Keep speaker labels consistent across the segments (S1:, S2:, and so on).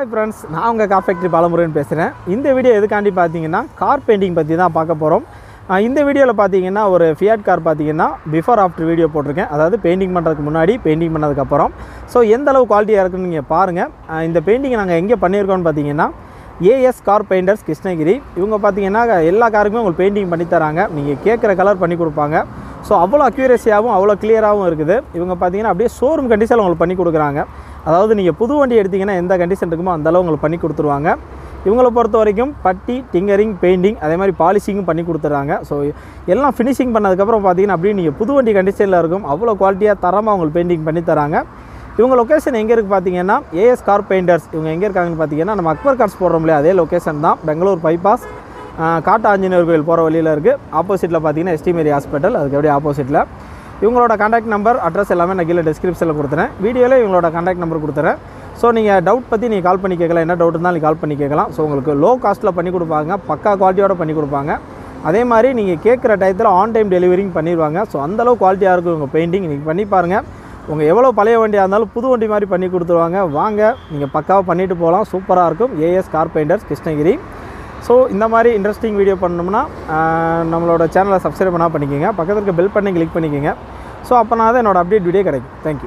S1: hi friends நான் உங்கள் car factory Balamurugan பேசுகிறேன் இந்த வீடியோ எதுக்காண்டி பார்த்தீங்கன்னா கார் பெயிண்டிங் பற்றி தான் பார்க்க போகிறோம் இந்த வீடியோவில் பார்த்தீங்கன்னா ஒரு ஃபியாட் கார் பார்த்தீங்கன்னா பிஃபோர் ஆஃப்டர் வீடியோ போட்டிருக்கேன் அதாவது பெயிண்டிங் பண்ணுறதுக்கு முன்னாடி பெயிண்டிங் பண்ணதுக்கப்புறம் ஸோ எந்த அளவு குவாலிட்டியாக இருக்குன்னு நீங்கள் பாருங்கள் அஹ் இந்த பெயிண்டிங் நாங்கள் எங்கே பண்ணியிருக்கோம்னு பார்த்தீங்கன்னா ஏஎஸ் கார் பெயிண்டர்ஸ் கிருஷ்ணகிரி இவங்க பார்த்தீங்கன்னா எல்லா காருக்குமே உங்களுக்கு பெயிண்டிங் பண்ணி தராங்க நீங்கள் கேட்குற கலர் பண்ணி கொடுப்பாங்க ஸோ அவ்வளோ அக்யூரேசியாகவும் அவ்வளோ கிளியராகவும் இருக்குது இவங்க பார்த்தீங்கன்னா அப்படியே ஷோரூம் கண்டிஷனில் உங்களுக்கு பண்ணி கொடுக்குறாங்க அதாவது நீங்கள் புது வண்டி எடுத்தீங்கன்னா எந்த கண்டிஷன் இருக்குமோ அந்த அளவு உங்களுக்கு பண்ணி கொடுத்துருவாங்க இவங்களை பொறுத்த வரைக்கும் பட்டி டிங்கரிங் பெயிண்டிங் அதே மாதிரி பாலிஷிங்கும் பண்ணி கொடுத்துட்றாங்க ஸோ எல்லாம் ஃபினிஷிங் பண்ணதுக்கப்புறம் பார்த்தீங்கன்னா அப்படியே நீங்கள் புது வண்டி கண்டிஷனில் இருக்கும் அவ்வளோ குவாலிட்டியாக தரமாக உங்களுக்கு பெயிண்டிங் பண்ணி தராங்க இவங்க லொக்கேஷன் எங்கே இருக்குது பார்த்தீங்கன்னா ஏஎஸ் கார் பெயிண்டர்ஸ் இவங்க எங்கே இருக்காங்கன்னு பார்த்தீங்கன்னா நம்ம அக்பர் கார்ஸ் போடுறோம் இல்லையா அதே லொக்கேஷன் தான் பெங்களூர் பைபாஸ் காட்டு ஆஞ்சநேயர் கோயில் போகிற வழியில் இருக்குது ஆப்போசிட்டில் பார்த்தீங்கன்னா எஸ்டிமேரி ஹாஸ்பிட்டல் அதுக்கு அப்படியே ஆப்போசிட்டில் இவங்களோட காண்டாக்ட் நம்பர் அட்ரஸ் எல்லாமே நான் கீழே டிஸ்கிரிப்ஷனில் கொடுத்துறேன் வீடியோவில் இவங்களோட காண்டாக்ட் நம்பர் கொடுத்துறேன் ஸோ நீங்கள் டவுட் பற்றி நீங்கள் கால் பண்ணி கேட்கலாம் என்ன டவுட் இருந்தாலும் கால் பண்ணி கேட்கலாம் ஸோ உங்களுக்கு லோ காஸ்ட்டில் பண்ணி கொடுப்பாங்க பக்கா குவாலிட்டியோட பண்ணி கொடுப்பாங்க அதே மாதிரி நீங்கள் கேட்குற டயத்தில் ஆன் டைம் டெலிவரிங் பண்ணிடுவாங்க ஸோ அந்தளவு குவாலிட்டியாக இருக்கும் உங்கள் பெயிண்டிங் நீங்கள் பண்ணி பாருங்கள் உங்கள் எவ்வளோ பழைய வண்டியாக இருந்தாலும் புது வண்டி மாதிரி பண்ணி கொடுத்துருவாங்க வாங்க நீங்கள் பக்காவாக பண்ணிட்டு போகலாம் சூப்பராக இருக்கும் AS car painters Krishnagiri so இந்த மாதிரி இன்ட்ரெஸ்டிங் வீடியோ பண்ணணும்னா ஆஹ், நம்மளோட சேனலை சப்ஸ்கிரைப் பண்ணால் பண்ணிக்கோங்க பக்கத்தில் இருக்க பெல் பண்ணி கிளிக் பண்ணிக்கோங்க ஸோ அப்போ தான் என்னோட அப்டேட் வீடியோ கிடைக்கும் தேங்க்யூ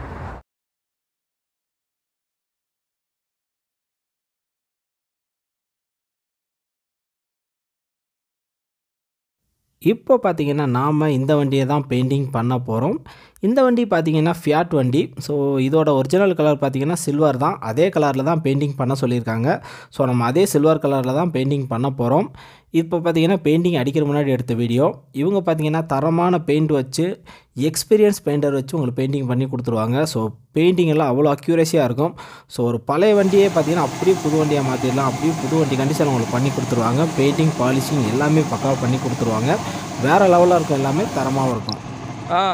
S2: இப்போ பார்த்தீங்கன்னா நாம் இந்த வண்டியை தான் பெயிண்டிங் பண்ண போகிறோம் இந்த வண்டி பார்த்தீங்கன்னா ஃபியாட் வண்டி ஸோ இதோட ஒரிஜினல் கலர் பார்த்தீங்கன்னா சில்வர் தான் அதே கலரில் தான் பெயிண்டிங் பண்ண சொல்லியிருக்காங்க ஸோ நம்ம அதே சில்வர் கலரில் தான் பெயிண்டிங் பண்ண போகிறோம் இப்போ பார்த்தீங்கன்னா பெயிண்டிங் அடிக்கிற முன்னாடி எடுத்த வீடியோ இவங்க பார்த்தீங்கன்னா தரமான பெயிண்ட் வச்சு எக்ஸ்பீரியன்ஸ் பெயிண்டர் வச்சு உங்களுக்கு பெயிண்டிங் பண்ணி கொடுத்துருவாங்க ஸோ பெயிண்டிங் எல்லாம் அவ்வளோ அக்யூரேசியாக இருக்கும் ஸோ ஒரு பழைய வண்டியே பார்த்தீங்கன்னா அப்படியே புது வண்டியாக மாற்றிடலாம் அப்படியே புது வண்டி கண்டிஷன் உங்களுக்கு பண்ணி கொடுத்துருவாங்க பெயிண்டிங் பாலிஷிங் எல்லாமே பக்காவாக பண்ணி கொடுத்துருவாங்க வேறு லெவலில் இருக்கும் எல்லாமே தரமாகவும் இருக்கும்
S3: ஆ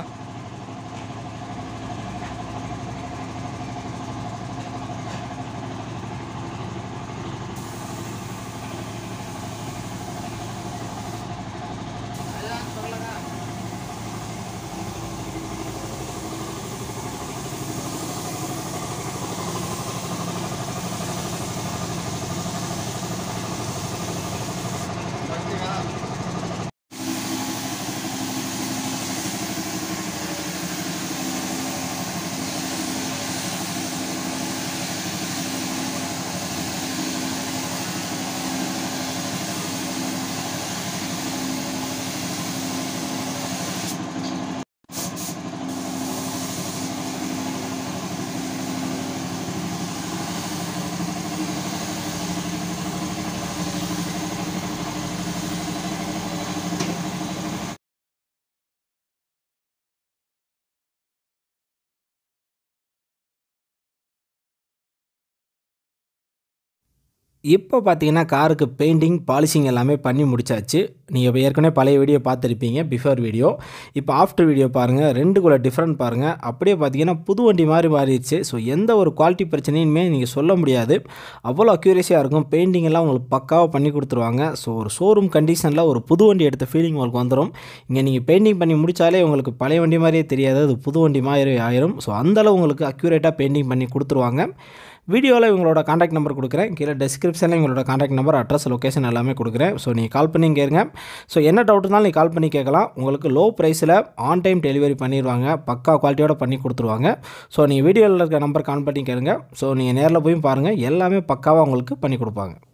S2: இப்போ பார்த்தீங்கன்னா காருக்கு பெயிண்டிங் பாலிஷிங் எல்லாமே பண்ணி முடிச்சாச்சு நீங்கள் ஏற்கனவே பழைய வீடியோ பார்த்துருப்பீங்க பிஃபோர் வீடியோ இப்போ ஆஃப்டர் வீடியோ பாருங்கள் ரெண்டுக்குள்ள டிஃப்ரெண்ட் பாருங்கள் அப்படியே பார்த்தீங்கன்னா புது வண்டி மாதிரி மாறிடுச்சு ஸோ எந்த ஒரு குவாலிட்டி பிரச்சனையுமே நீங்கள் சொல்ல முடியாது அவ்வளோ அக்யூரேசியாக இருக்கும் பெயிண்டிங் எல்லாம் உங்களுக்கு பக்காவாக பண்ணி கொடுத்துருவாங்க ஸோ ஒரு ஷோரூம் கண்டிஷனில் ஒரு புது வண்டி எடுத்த ஃபீலிங் உங்களுக்கு வந்துடும் இங்கே நீங்கள் பெயிண்டிங் பண்ணி முடித்தாலே உங்களுக்கு பழைய வண்டி மாதிரியே தெரியாது அது புது வண்டி மாதிரி ஆயிரும் ஸோ அந்தளவு உங்களுக்கு அக்யூரேட்டாக பெயிண்டிங் பண்ணி கொடுத்துருவாங்க வீடியோவில் இவங்களோட காண்டாக்ட் நம்பர் கொடுக்குறேன் கீழே டிஸ்கிரிப்ஷனில் இவங்களோட காண்டாக்ட் நம்பர் அட்ரஸ் லொக்கேஷன் எல்லாமே கொடுக்குறேன் ஸோ நீங்கள் கால் பண்ணி கேளுங்க ஸோ என்ன டவுட் இருந்தாலும் நீங்கள் கால் பண்ணி கேட்கலாம் உங்களுக்கு லோ ப்ரைஸில் ஆன் டைம் டெலிவரி பண்ணிடுவாங்க பக்கா குவாலிட்டியோட பண்ணி கொடுத்துருவாங்க ஸோ நீங்கள் வீடியோவில் இருக்க நம்பர் கால் பண்ணி கேளுங்க ஸோ நீங்கள் நேரில் போய் பாருங்கள் எல்லாமே பக்காவாக உங்களுக்கு பண்ணி கொடுப்பாங்க